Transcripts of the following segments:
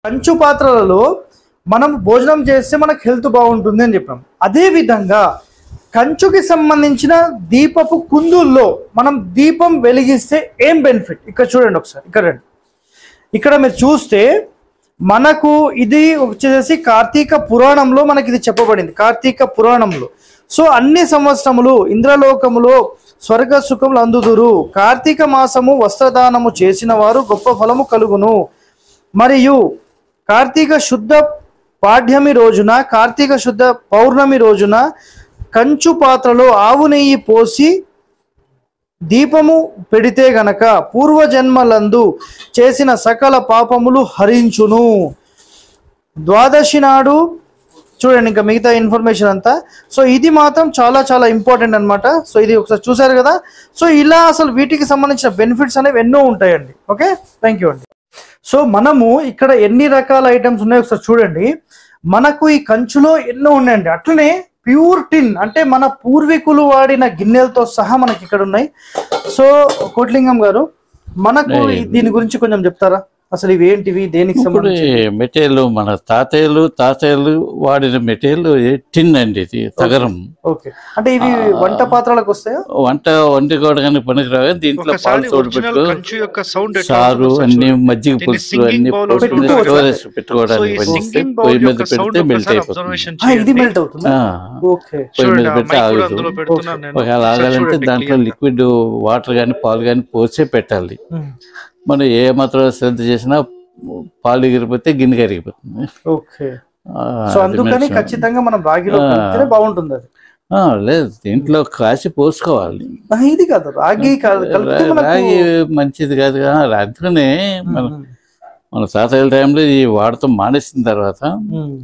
కంచు పాత్రలలో మనం భోజనం చేస్తే మనకు హెల్త్ బాగుంటుంది అని చెప్పాం అదే విధంగా కంచుకి సంబంధించిన దీపపు కుందుల్లో మనం దీపం వెలిగిస్తే ఏం బెనిఫిట్ ఇక్కడ చూడండి ఒకసారి ఇక్కడ రండి ఇక్కడ మీరు చూస్తే మనకు ఇది వచ్చేసి కార్తీక పురాణంలో మనకి ఇది చెప్పబడింది కార్తీక పురాణంలో సో అన్ని సంవత్సరములు ఇంద్రలోకములో స్వర్గ సుఖములు అందుదురు కార్తీక మాసము వస్త్రదానము చేసిన వారు గొప్ప ఫలము కలుగును మరియు కార్తీక శుద్ధ పాడ్యమి రోజున కార్తీక శుద్ధ పౌర్ణమి రోజున కంచు పాత్రలో ఆవు నెయ్యి పోసి దీపము పెడితే గనక పూర్వజన్మలందు చేసిన సకల పాపములు హరించును ద్వాదశి నాడు చూడండి ఇంకా మిగతా ఇన్ఫర్మేషన్ అంతా సో ఇది మాత్రం చాలా చాలా ఇంపార్టెంట్ అన్నమాట సో ఇది ఒకసారి చూసారు కదా సో ఇలా అసలు వీటికి సంబంధించిన బెనిఫిట్స్ అనేవి ఎన్నో ఉంటాయండి ఓకే థ్యాంక్ యూ అండి సో మనము ఇక్కడ ఎన్ని రకాల ఐటమ్స్ ఉన్నాయో ఒకసారి చూడండి మనకు ఈ కంచులో ఎన్నో ఉన్నాయండి అట్లనే ప్యూర్ టిన్ అంటే మన పూర్వీకులు వాడిన గిన్నెలతో సహా మనకి ఇక్కడ ఉన్నాయి సో కోట్లింగం గారు మనకు ఈ- దీని గురించి కొంచెం చెప్తారా అసలు ఇవి ఏంటివి దేనికి ఇప్పుడు సంబంధించి మెటీరియల్ మన తాతయ్యలు తాతయ్యలు వాడిన మెటీరియల్ టిన్ అండి ఇది తగరం ఓకే అంటే ఇవి వంట పాత్రలకు వస్తాయా వంట వండుకోవడానికి పనికిరావు దీంట్లో పాలు ఒకసారి తోడు ఒరిజినల్ పెట్టు కంచు యొక్క సౌండ్ సారు అన్ని మజ్జిగ దీన్ని పులుసు singing అన్ని bowl లో పోసుకుని పెట్టుకోవచ్చు. స్టోరేజ్ సో పెట్టుకోవడానికి ఈ పనిచేస్తే సింగింగ్ పొయ్యి బౌల్ మీద యొక్క సౌండ్ పెడితే మెల్ట్ ఒకసారి అయిపోతుంది అబ్జర్వేషన్ ఆ, ఇది చేయండి మెల్ట్ అవుతుందా ఆ, ఓకే పొయ్యి మీద చూడండి ఆ పెడితే మైక్ కూడా ఆగదు అందులో పెడుతున్నాను నేను ఒకవేళ ఒకసారి ఆగాలంటే చూడండి దాంట్లో clear గా. లిక్విడ్ వాటర్ కానీ పాలు కానీ పోసే పెట్టాలి ఉమ్, మనం ఏ మాత్రం శ్రద్ధ చేసినా పాలు ఎగిరిపోతే గిన్నె కరిగిపోతుంది ఓకే ఆ, సో అది అందుకని మెడిసిన్. ఖచ్చితంగా మనం రాగిలో ఆ. కలిపితేనే బాగుంటుంది అది ఆ, లేదు దీంట్లో కాసి పోసుకోవాలి ఆ, ఇది కాదు రాగి కా- కలిపితే రా- మనకు రాగి మంచిది కాదు కదా అందుకనే మన ఉమ్, మన తాతయ్యల టైంలో ఈ వాడటం మానేసిన తర్వాత ఉమ్,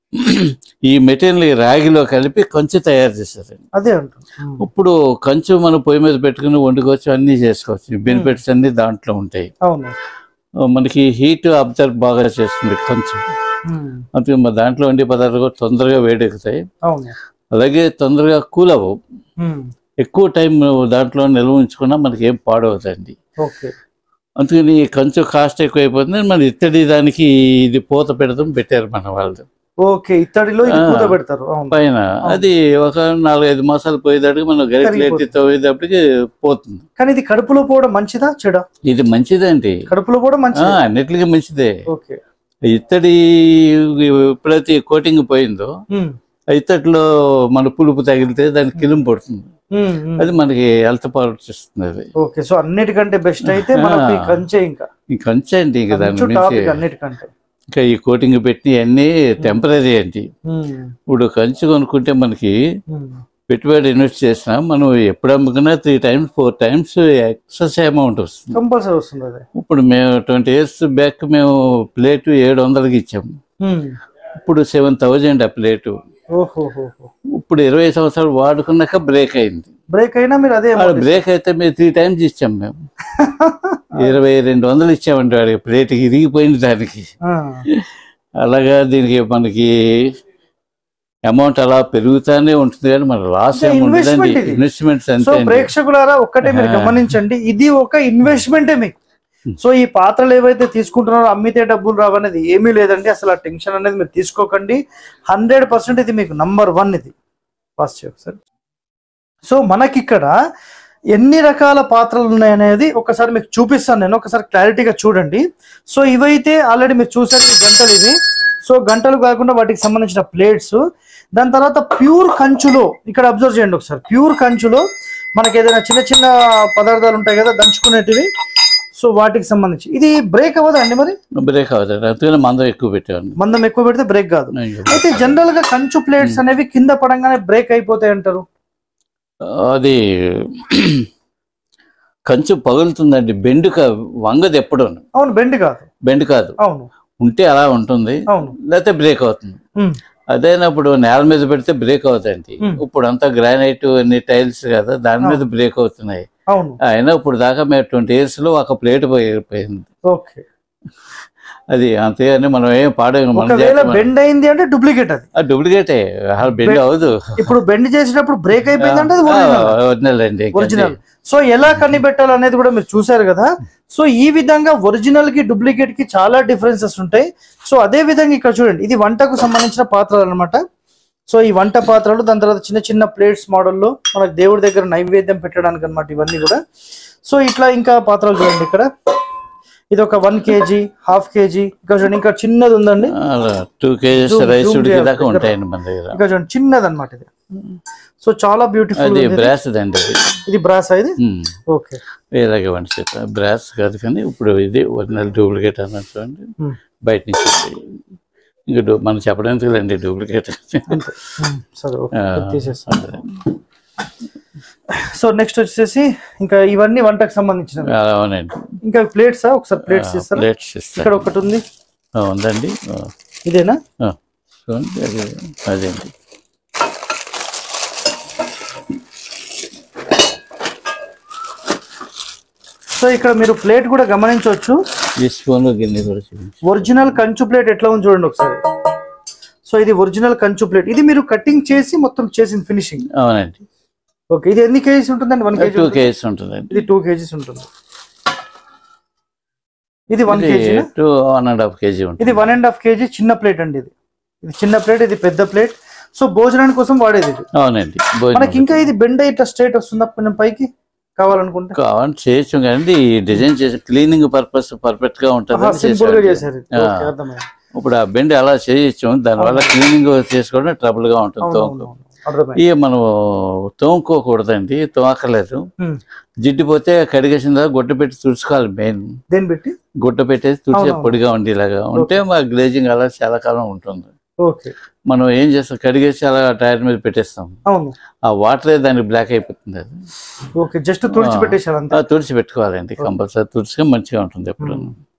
ఈ మెటీరియల్ ఈ రాగిలో కలిపి కంచు తయారు చేశారు అదే అంటుంది ఉమ్, ఇప్పుడు కంచు మనం పొయ్యి మీద పెట్టుకుని వండుకోవచ్చు అన్ని చేసుకోవచ్చు బెనిఫిట్స్ అన్ని దాంట్లో ఉంటాయి అవును మనకి హీట్ అబ్జర్వ్ బాగా చేస్తుంది కంచు ఉమ్, అందుకే మన దాంట్లో వండే పదార్థాలు కూడా తొందరగా వేడెక్కుతాయి అవును అలాగే తొందరగా కూల్ అవ్వవు ఉమ్, ఎక్కువ టైం దాంట్లో నిల్వ ఉంచుకున్నా మనకి ఏం పాడవుతుంది ఓకే అందుకని ఈ కంచు కాస్ట్ ఎక్కువైపోతుంది మన ఇత్తడి దానికి ఇది పూత పెడతాం పెట్టారు మన వాళ్ళు ఓకే ఇత్తడిలో ఇది ఆ. పూత పెడతారు అవును పైన అది ఒక నాలుగైదు మాసాలు పోయేదానికి మనం గరిటెలు ఎత్తి కరిగిపోతుంది. తవ్వేటప్పటికి పోతుంది కానీ ఇది కడుపులో పోవడం మంచిదా చెడా ఇది మంచిదండి కడుపులో పోవడం ఆ, మంచిది అన్నిటికీ మంచిదే ఓకే ఇత్తడి ఎప్పుడైతే కోటింగ్ పోయిందో ఉమ్, ఆ ఇత్తడిలో మన పులుపు తగిలితే దానికి కిలుము పడుతుంది ఉమ్, ఉమ్. అది మనకి హెల్త్ పాలిస్తుంది అది ఓకే సో అన్నిటికంటే బెస్ట్ అయితే మనకు ఈ ఆ. కంచె ఇంకా ఈ కంచె అండి ఇంకా దాని కంచు నుంచి టాపిక్ అన్నిటికంటే ఇంకా ఈ కోటింగ్ పెట్టి అన్ని టెంపరీ అండి ఉమ్, ఇప్పుడు కంచు కొనుక్కుంటే మనకి ఉమ్, పెట్టుబడి ఇన్వెస్ట్ చేసినా మనం ఎప్పుడు అమ్ముకున్నా three times four times excess amount వస్తుంది కంపల్సరీ వస్తుంది అది ఇప్పుడు మేము ట్వంటీ ఇయర్స్ బ్యాక్ మేము ప్లేట్ ఏడు వందలకి ఇచ్చాము ఉమ్, ఇప్పుడు సెవెన్ థౌజండ్ ఆ ప్లేటు ఓహోహోహో ఇప్పుడు ఇరవై సంవత్సరాలు వాడుకున్నాక బ్రేక్ అయింది బ్రేక్ అయినా మీరు అదే amount బ్రేక్ అయితే మేము త్రీ టైమ్స్ ఇచ్చాం మేము ఇరవై రెండు వందలు ఇచ్చామండి వాడికి ప్లేట్కి ఇరిగిపోయింది దానికి ఆ, అలాగా దీనికి మనకి అమౌంట్ అలా పెరుగుతానే ఉంటుంది కానీ మన లాస్ అంటే ఏముంటుందండి investment ఇది. ఇన్వెస్ట్మెంట్స్ సో అంతే అండి. ప్రేక్షకులారా ఒక్కటే మీరు ఆ. గమనించండి ఇది ఒక ఇన్వెస్ట్మెంటే మీకు Hmm. సో ఈ పాత్రలు ఏవైతే తీసుకుంటున్నారో అమ్మితే డబ్బులు రావనేది ఏమీ లేదండి అసలు ఆ టెన్షన్ అనేది మీరు తీసుకోకండి హండ్రెడ్ పర్సెంట్ ఇది మీకు నంబర్ వన్ ఇది ఫస్ట్ ఒకసారి సో మనకిక్కడ ఎన్ని రకాల పాత్రలు ఉన్నాయనేది ఒకసారి మీకు చూపిస్తాను నేను ఒకసారి క్లారిటీగా చూడండి సో ఇవైతే ఆల్రెడీ మీరు చూసారు ఈ గంటలు ఇవి సో గంటలు కాకుండా వాటికి సంబంధించిన ప్లేట్స్ దాని తర్వాత ప్యూర్ కంచులో ఇక్కడ అబ్జర్వ్ చేయండి ఒకసారి ప్యూర్ కంచులో మనకి ఏదైనా చిన్న చిన్న పదార్థాలు ఉంటాయి కదా దంచుకునేటివి సో వాటికి సంబంధించి ఇది బ్రేక్ అవ్వదా అండి మరి బ్రేక్ అవుతుంది అందుకని మందం ఎక్కువ పెట్టాను మందం ఎక్కువ పెడితే బ్రేక్ కాదు అయితే జనరల్ గా కంచు ప్లేట్స్ అనేవి కింద పడంగానే బ్రేక్ అయిపోతాయి అంటారు అది కంచు పగులుతుందండి బెండు కా- వంగది ఎప్పుడు అవును బెండ్ కాదు బెండ్ కాదు అవును ఉంటే అలా ఉంటుంది అవును లేకపోతే బ్రేక్ అవుతుంది ఉమ్, అదేనప్పుడు నేల మీద పెడితే బ్రేక్ అవుతాయండి Hmm. ఇప్పుడు అంతా గ్రానైట్ అన్ని టైల్స్ కదా దాని మీద బ్రేక్ అవుతున్నాయి అవును అయినా ఇప్పుడు దాకా మేము ట్వంటీ ఇయర్స్ లో ఒక ప్లేట్ పోయిపోయింది ఓకే అది అంతే అని మనం ఏం పాడేము మన ఒకవేళ బెండ్ అయింది అంటే డూప్లికేట్ అది డూప్లికేటే బెండ్ అవ్వదు ఇప్పుడు బెండ్ చేసేటప్పుడు బ్రేక్ అయిపోయింది అంటే అది original. ఒరిజినల్ అండి ఒరిజినల్ సో ఎలా కనిపెట్టాలి అనేది కూడా మీరు చూసారు కదా సో ఈ విధంగా ఒరిజినల్ కి డూప్లికేట్ కి చాలా డిఫరెన్సెస్ ఉంటాయి సో అదే విధంగా ఇక్కడ చూడండి ఇది వంటకు సంబంధించిన పాత్రలు అన్నమాట సో ఈ వంట పాత్రలు దాని తర్వాత చిన్న చిన్న ప్లేట్స్ మోడల్లో మనకు దేవుడి దగ్గర నైవేద్యం పెట్టడానికి అన్నమాట ఇవన్నీ కూడా సో ఇట్లా ఇంకా పాత్రలు చూడండి ఇక్కడ ఇది ఒక వన్ కేజీ హాఫ్ కేజీ ఇంకా చూడండి ఇంకా చిన్నది ఉందండి two kgs Zoom- rice zoom ఉడికి చేయాలి. దాకా ఉంటాయండి మన దగ్గర ఇంకా చూడండి చిన్నది అనమాట ఇది సో చాలా బ్యూటిఫుల్ అది బ్రాస్ అండి అది ఇది బ్రాస్ ఇది ఉమ్. ఓకే వేరేగా వంట చేస్తాం బ్రాస్ కాదు కానీ ఇప్పుడు ఇది ఒరిజినల్ డూప్లికేట్ అన్నట్టు చూడండి Hmm. బయట నుంచి వచ్చాయి. ఇంకా డూ- మనం చెప్పడానికి లేండి డూప్లికేట్ అంతే ఉమ్, సరే ఓకే ఇది తీసేస్తాం సో నెక్స్ట్ వచ్చేసి ఇంకా ఇవన్నీ వంటకు సంబంధించినవి అవునండి ఇంకా ప్లేట్స్ ఒకసారి ప్లేట్స్ ఇస్తారా ప్లేట్స్ ఇక్కడ ఇస్తాను ఒకటి ఉంది ఆ, ఉందండి ఆ, ఇదేనా ఆ, చూడండి అది అదేంటి సో ఇక్కడ మీరు ప్లేట్ కూడా గమనించవచ్చు ఈ స్పూన్ గిన్నె కూడా చూపించి ఒరిజినల్ కంచు ప్లేట్ ఎట్లా ఉంది చూడండి ఒకసారి సో ఇది ఒరిజినల్ కంచు ప్లేట్ ఇది మీరు కటింగ్ చేసి మొత్తం చేసింది ఫినిషింగ్ అవునండి ఓకే ఇది ఎన్ని కేజీస్ ఉంటుందండి వన్ కేజీ టూ కేజీస్ ఉంటుందండి ఇది టూ కేజీస్ ఉంటుంది ఇది one kg two one and half kg ఉంటుంది ఇది వన్ అండ్ హాఫ్ కేజీ చిన్న ప్లేట్ అండి ఇది ఇది చిన్న ప్లేట్ ఇది పెద్ద ప్లేట్ సో భోజనానికి కోసం వాడేది ఇది అవునండి భోజనం మనకి ఇంకా ఇది బెండ్ ఇట్లా స్ట్రైట్ వస్తుందా కొంచెం పైకి కావాలనుకుంటే కావాలని చేయొచ్చు కానీ ఈ డిజైన్ చేసి క్లీనింగ్ పర్పస్ పర్ఫెక్ట్ గా ఉంటుంది సింపుల్ గా చేశారు ఇది. ఓకే, అర్థమైంది ఇప్పుడు ఆ బెండ్ అలా చేయొచ్చు దానివల్ల క్లీనింగ్ చేసుకోవడం ట్రబుల్ గా ఉంటుంది అవును, తోముకో అవును, అవును. అర్థమైంది ఇక మనం తోముకోకూడదండి తోమక్కర్లేదు ఉమ్. జిడ్డు పోతే కడిగేసిన తర్వాత గుడ్డ పెట్టి తుడుచుకోవాలి మెయిన్ దేన్ని పెట్టి గుడ్డ పెట్టేసి తుడిచే అవునవును. పొడిగా ఉండేలాగా ఉంటే మా గ్లేజింగ్ అలా చాలా కాలం ఉంటుంది ఓకే మనం ఏం చేస్తాం కడిగేసి అలా టైర్ మీద పెట్టేస్తాం అవును ఆ వాటరే దానికి బ్లాక్ అయిపోతుంది అది ఓకే జస్ట్ తుడిచి పెట్టేశారు అంతే ఆ తుడిచి పెట్టుకోవాలండి కంపల్సరీ తుడిచిగా మంచిగా ఉంటుంది ఎప్పుడు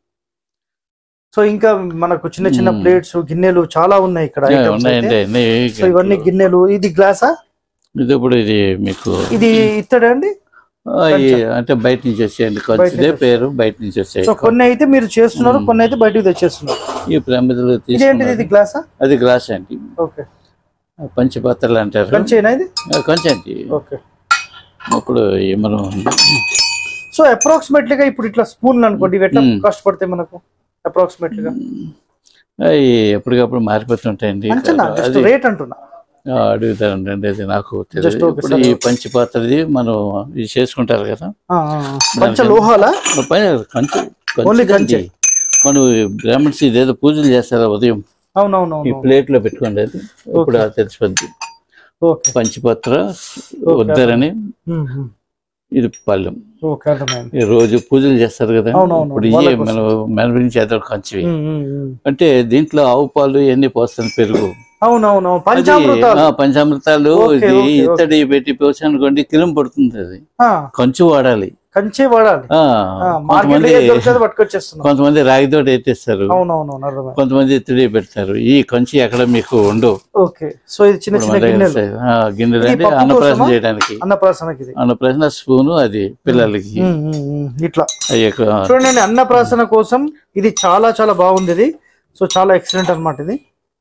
సో ఇంకా మనకు చిన్న చిన్న మ్మ్. ప్లేట్స్ గిన్నెలు చాలా ఉన్నాయి ఇక్కడ items ఉన్నాయండి అయితే. అన్ని సో ఇవన్నీ గిన్నెలు ఇది గ్లాసా ఇది ఇప్పుడు ఇది మీకు ఇది ఇత్తడా అండి ఆ, ఈ అంటే బయట నుంచి వచ్చేయండి బయట కొంచెం నుంచి పేరు బయట నుంచి వచ్చాయి సో కొన్ని అయితే మీరు చేస్తున్నారు కొన్ని అయితే బయటకు తెచ్చేస్తున్నారు ఈ ప్రమిదలు ఇదేంటిది తీసుకున్నారు ఇది గ్లాసా అది గ్లాస్ అండి ఓకే పంచపాత్రలు అంటారు కంచేనా ఇది ఆ, కొంచెం అండి ఓకే ఇప్పుడు ఈ మనం సో అప్రాక్సిమేట్లీ గా ఇప్పుడు ఇట్లా స్పూన్లు అనుకోండి ఇవి ఎట్లా మ్మ్. కాస్ట్ పడతాయి మనకు అప్రాక్సిమేట్లీ గా అవి ఎప్పటికప్పుడు మారిపోతుంటాయండి అంచనా జస్ట్ అది రేట్ అంటున్నా ఆ, అడుగుతారండి అది నాకు Just తెలియదు okay, ఇప్పుడు sir. ఈ పంచపాత్రది మనం ఇది చేసుకుంటారు కదా ఆ, ఆ, ఆ. పంచ లోహాల పైన కంచు Only కంచు మనం బ్రాహ్మణ్స్ ఇదేదో పూజలు చేస్తారా ఉదయం ఈ అవునవునవును ప్లేట్ లో పెట్టుకోండి అది ఇప్పుడు అది తెలిసిపోద్ది ఓకే పంచపత్ర ఉద్దరని మ్మ్, మ్మ్. ఇది పళ్ళెం ఓకే అర్థమైంది ఈ రోజు పూజలు చేస్తారు కదా అవునవును, ఇప్పుడు వాళ్ళ ఇవే కోసం. మనం మెనబరించి చేత కంచివి మ్మ్, మ్మ్, మ్మ్. అంటే దీంట్లో ఆవు పాలు ఇవన్నీ పోస్తాను పెరుగు అవునవును అది, పంచామృతాలు ఆ, పంచామృతాలు ఓకే, ఇది ఓకే, ఇత్తడి పెట్టి పోసాను అనుకోండి కిలం పడుతుంది అది ఆ, కంచు వాడాలి కంచే వాడాలి ఆ, మార్కెట్ కొంతమంది దొరికేది పట్టుకొచ్చేస్తున్నాం కొంతమంది రాగితోటి ఎత్తేస్తారు అవునవును అర్థమైంది కొంతమంది ఇత్తడి పెడతారు ఈ కంచి ఎక్కడ మీకు ఉండవు ఓకే సో ఇది చిన్న ఇప్పుడు చిన్న మన దగ్గర గిన్నెలు సై- ఆ, గిన్నెలు ఇది అంటే పప్పు అన్నప్రాసం కోసమా? చేయడానికి అన్నప్రాసనకి ఇది అన్నప్రాసన స్పూను అది పిల్లలకి మ్మ్, మ్మ్, మ్మ్. ఇట్లా అయ్యి ఎక్కువ- చూడండి అన్నప్రాసన కోసం ఇది చాలా చాలా బాగుంది ఇది సో చాలా ఎక్సలెంట్ అన్నమాట ఇది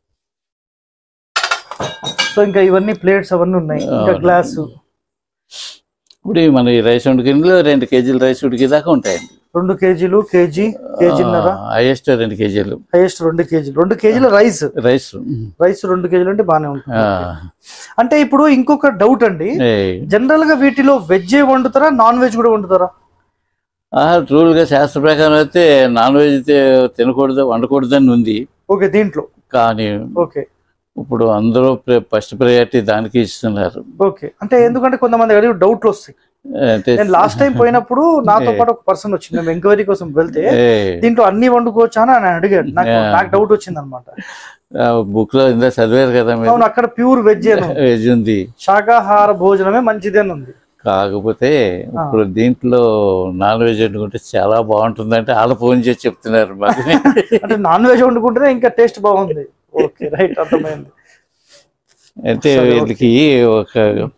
సో ఇంకా ఇవన్నీ ప్లేట్స్ అవన్నీ ఉన్నాయి ఇంకా అవును. గ్లాసు ఇప్పుడు ఈ మన ఈ రైస్ ఉడికిందులో రెండు కేజీలు రైస్ ఉడికి దాకా ఉంటాయండి రెండు కేజీలు కేజీ కేజీన్నర హైయెస్ట్ రెండు కేజీలు హైయెస్ట్ రెండు కేజీలు రెండు కేజీల రైస్ రైస్ రైస్ రెండు కేజీలు అంటే బాగానే ఉంటుంది ఆ, అంటే ఇప్పుడు ఇంకొక డౌట్ అండి ఏయ్. జనరల్ గా వీటిలో వెజ్ వండుతారా నాన్ వెజ్ కూడా వండుతారా ఆ, రూల్ గా శాస్త్ర ప్రకారం అయితే నాన్ వెజ్ అయితే తినకూడదు వండకూడదని ఉంది ఓకే దీంట్లో కానీ ఓకే ఇప్పుడు అందరూ ఫస్ట్ ప్రయారిటీ దానికి ఇస్తున్నారు ఓకే అంటే ఎందుకంటే కొంతమంది అడిగి డౌట్లు వస్తాయి అంటే నేను లాస్ట్ టైం పోయినప్పుడు నాతో పాటు ఒక పర్సన్ వచ్చింది మేము ఎంక్వైరీ కోసం వెళ్తే ఏయ్, దీంట్లో అన్ని వండుకోవచ్చా అని ఆయన అడిగాడు నాకు Yeah. నాకు డౌట్ వచ్చింది అనమాట ఆ బుక్ లో ఇందా చదివారు కదా మీరు అవును అక్కడ ప్యూర్ వెజ్ వెజ్ ఉంది శాకాహార భోజనమే మంచిది అని ఉంది కాకపోతే ఇప్పుడు దీంట్లో నాన్ వెజ్ వండుకుంటే చాలా బాగుంటుంది అంటే వాళ్ళు ఫోన్ చేసి చెప్తున్నారు మాకు అంటే నాన్ వెజ్ వండుకుంటేనే ఇంకా టేస్ట్ బాగుంది ఓకే రైట్ అర్థమైంది అంటే సరే, వీళ్ళకి ఒక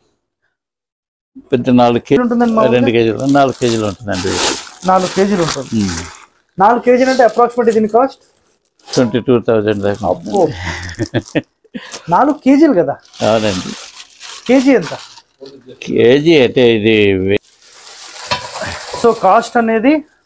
పెద్ద నాలుగు కేజీ ఉంటుందండి మామూలుగా? రెండు కేజీలు నాలుగు కేజీలు ఉంటుందండి నాలుగు కేజీలు ఉంటుంది నాలుగు కేజీలు అంటే అప్రాక్సిమేట్ దీని కాస్ట్ ట్వంటీ టూ థౌజండ్ దాకా అబ్బో నాలుగు కేజీలు కదా అవునండి కేజీ ఎంత కేజీ అంటే ఇది వే- సో కాస్ట్ అనేది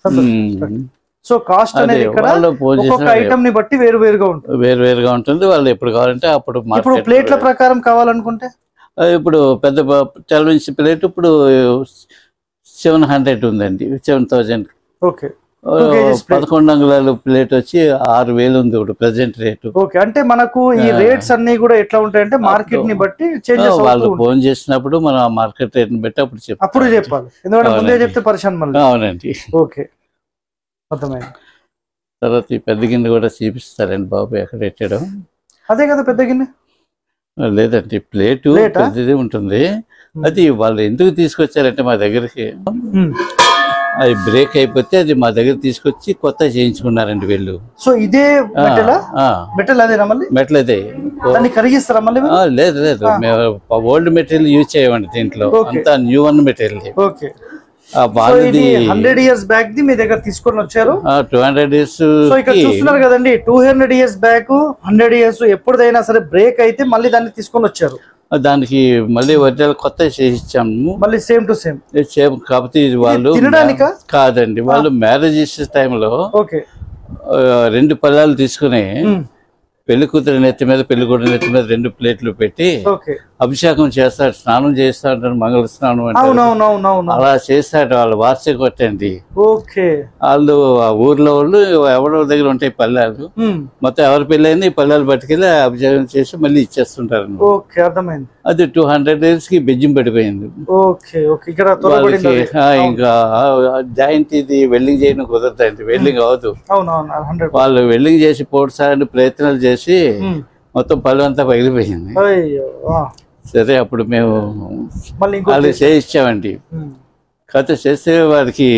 ఉమ్. సో కాస్ట్ అదే అనేది ఇక్కడ వాళ్ళు ఫోన్ ఒక్కొక్క చేసిన ఐటమ్ ని బట్టి వేరు వేరుగా ఉంటుంది వేరు వేరుగా ఉంటుంది వాళ్ళు ఎప్పుడు కావాలంటే అప్పుడు ఇప్పుడు మార్కెట్ ప్లేట్ల ప్రకారం కావాలనుకుంటే ఇప్పుడు పెద్ద ట్వెల్వ్ ఇంచ్ ప్లేట్ ఇప్పుడు సెవెన్ హండ్రెడ్ ఉందండి seven thousand okay Two kgs plate. పదకొండు అంగుళాలు ప్లేట్ వచ్చి ఆరు వేలు ఉంది ఇప్పుడు ప్రజెంట్ రేటు ఓకే అంటే మనకు ఈ ఆ. రేట్స్ అన్ని కూడా ఎట్లా ఉంటాయంటే మార్కెట్ ని బట్టి చేంజెస్ వాళ్ళు అవుతూ ఉంటాయి. ఫోన్ చేసినప్పుడు మనం ఆ మార్కెట్ రేట్ ని బట్టి అప్పుడు చెప్తాం అప్పుడు చెప్పాలి ఎందుకంటే ముందే అవునండి. చెప్తే పరిశాన్ మళ్ళీ అవునండి ఓకే అర్థమైంది తర్వాత ఈ పెద్ద గిన్నె కూడా చూపిస్తారండి బాబు ఎక్కడ పెట్టాడు అదే కదా పెద్ద గిన్నె లేదండి ప్లేటు ప్లేటా? పెద్దది ఉంటుంది అది వాళ్ళు ఎందుకు తీసుకొచ్చారంటే మా దగ్గరికి ఉమ్. అది బ్రేక్ అయిపోతే అది మా దగ్గర తీసుకొచ్చి కొత్త చేయించుకున్నారండి వీళ్ళు సో ఇదే ఆ, మెటలా ఆ, మెటల్ అదేనా మళ్ళీ మెట్లదే దాన్ని కరిగిస్తారా మళ్ళీ మీరు? ఆ, లేదు లేదు ఆ. మేము ఓల్డ్ మెటీరియల్ యూజ్ చేయమండి దీంట్లో Okay. అంతా న్యూ వన్ మెటీరియల్ ఓకే ఆ సో వాళ్ళది ఇది హండ్రెడ్ ఇయర్స్ బ్యాక్ ది మీ దగ్గర తీసుకొని వచ్చారు టూ హండ్రెడ్ ఇయర్స్ సో ఇక్కడ చూస్తున్నారు కదండి two hundred years back hundred years ఎప్పుడైనా సరే బ్రేక్ అయితే మళ్ళీ దాన్ని తీసుకొని వచ్చారు దానికి మళ్ళీ ఒరిజినల్ కొత్త చేసిచ్చాము మళ్ళీ సేమ్ టు సేమ్ సేమ్ కాకపోతే ఇది వాళ్ళు తినడానికా? కాదండి వాళ్ళు మ్యారేజ్ చేసే టైంలో ఓకే రెండు పళ్ళాలు తీసుకుని పెళ్లి కూతురు నెత్తి మీద పెళ్లి కొడుకు నెత్తి మీద రెండు ప్లేట్లు పెట్టి ఓకే అభిషేకం చేస్తాడు స్నానం చేస్తా ఉంటాడు మంగళ స్నానం అంటే అవునవునవునవును అలా చేస్తాడు వాళ్ళు వార్షిక కొట్టండి ఓకే వాళ్ళు ఆ ఊర్లో వాళ్ళు ఎవరో దగ్గర ఉంటాయి పల్లెలు ఉమ్. మొత్తం ఎవరి పెళ్ళైంది ఈ పల్లెలు పట్టుకెళ్ళి అభిషేకం చేసి మళ్ళీ ఇచ్చేస్తుంటారు ఓకే అర్థమైంది అది టూ హండ్రెడ్ డేస్ కి బెజ్జిం పడిపోయింది ఓకే ఓకే ఇక్కడ త్వరపడింది వాళ్ళకి అది. ఆ, ఇంకా జాయింట్ ఇది వెల్డింగ్ చేయడం కుదరదండి వెల్డింగ్ అవ్వదు అవునవును హండ్రెడ్ వాళ్ళు వెల్డింగ్ చేసి పోడ్సాలని ప్రయత్నాలు చేసి మొత్తం పళ్ళు అంతా పగిలిపోయింది అయ్యో ఆ. సరే అప్పుడు మేము మళ్ళీ ఇంకో వాళ్ళు చేయించామండి ఉమ్. కథ చేస్తే వాడికి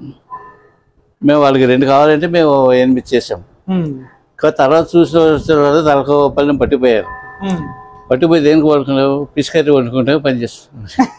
మేము వాళ్ళకి రెండు కావాలంటే మేము ఎనిమిది చేసాం ఉమ్. కాకపోతే తర్వాత చూసిన తర్వాత తలకు పళ్ళని పట్టిపోయారు ఉమ్. పట్టిపోయి దేనికి వండుకున్నావు పిసికర్రీ వండుకుంటే పని చేస్తాం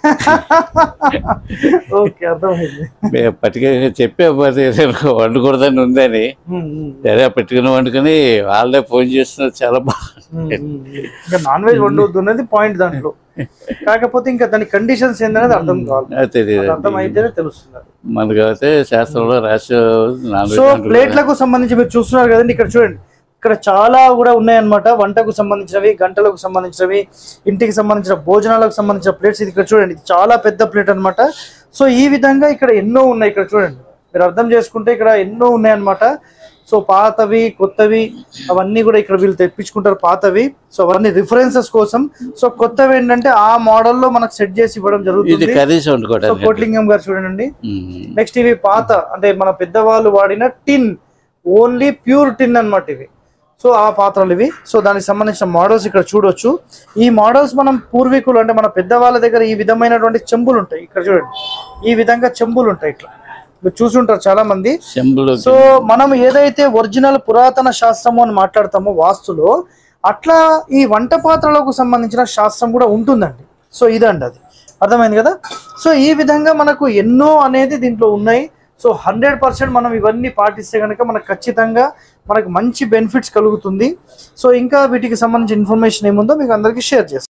ఓకే అర్థమైంది మేము పట్టుక చెప్పే మరి వండకూడదని ఉందని ఉమ్, ఉమ్, సరే పెట్టుకుని వండుకొని వాళ్ళే ఫోన్ చేస్తున్నారు చాలా బాగా ఉమ్, ఉమ్. ఇంకా నాన్ వెజ్ వండవద్దు అనేది పాయింట్ దాంట్లో కాకపోతే ఇంకా దాని కండిషన్స్ ఏందనేది అర్థం కావాలి అది తెలియదు అర్థం అయితేనే తెలుస్తుంది మనకు అయితే శాస్త్రంలో రాసి నాన్ సో వెజ్ ప్లేట్లకు సంబంధించి మీరు చూస్తున్నారు కదండి ఇక్కడ చూడండి ఇక్కడ చాలా కూడా ఉన్నాయన్నమాట వంటకు సంబంధించినవి గంటలకు సంబంధించినవి ఇంటికి సంబంధించిన భోజనాలకు సంబంధించిన ప్లేట్స్ ఇది ఇక్కడ చూడండి ఇది చాలా పెద్ద ప్లేట్ అన్నమాట సో ఈ విధంగా ఇక్కడ ఎన్నో ఉన్నాయి ఇక్కడ చూడండి మీరు అర్థం చేసుకుంటే ఇక్కడ ఎన్నో ఉన్నాయన్నమాట సో పాతవి కొత్తవి అవన్నీ కూడా ఇక్కడ వీళ్ళు తెప్పించుకుంటారు పాతవి సో అవన్నీ రిఫరెన్సెస్ కోసం సో కొత్తవి ఏంటంటే ఆ మోడల్లో మనకు సెట్ చేసి ఇవ్వడం ఇది జరుగుతుంది కర్రీస్ సో వండుకోవడానికి కోట్లింగం గారు చూడండి ఉమ్. నెక్స్ట్ ఇవి పాత అంటే మన పెద్దవాళ్ళు వాడిన టిన్ ఓన్లీ ప్యూర్ టిన్ అన్నమాట ఇవి సో ఆ పాత్రలు ఇవి సో దానికి సంబంధించిన మోడల్స్ ఇక్కడ చూడొచ్చు ఈ మోడల్స్ మనం పూర్వీకులు అంటే మన పెద్దవాళ్ళ దగ్గర ఈ విధమైనటువంటి చెంబులు ఉంటాయి ఇక్కడ చూడండి ఈ విధంగా చెంబులు ఉంటాయి ఇట్లా మీరు చూసుంటారు చాలా మంది చెంబులు సో మనం ఏదైతే ఒరిజినల్ పురాతన శాస్త్రము అని మాట్లాడతామో వాస్తులో అట్లా ఈ వంట పాత్రలకు సంబంధించిన శాస్త్రం కూడా ఉంటుందండి సో ఇదండి అది అర్థమైంది కదా సో ఈ విధంగా మనకు ఎన్నో అనేది దీంట్లో ఉన్నాయి సో హండ్రెడ్ పర్సెంట్ మనం ఇవన్నీ పాటిస్తే కనుక మనకు ఖచ్చితంగా మనకు మంచి బెనిఫిట్స్ కలుగుతుంది సో ఇంకా వీటికి సంబంధించిన ఇన్ఫర్మేషన్ ఏముందో మీకు అందరికీ షేర్ చేస్తాం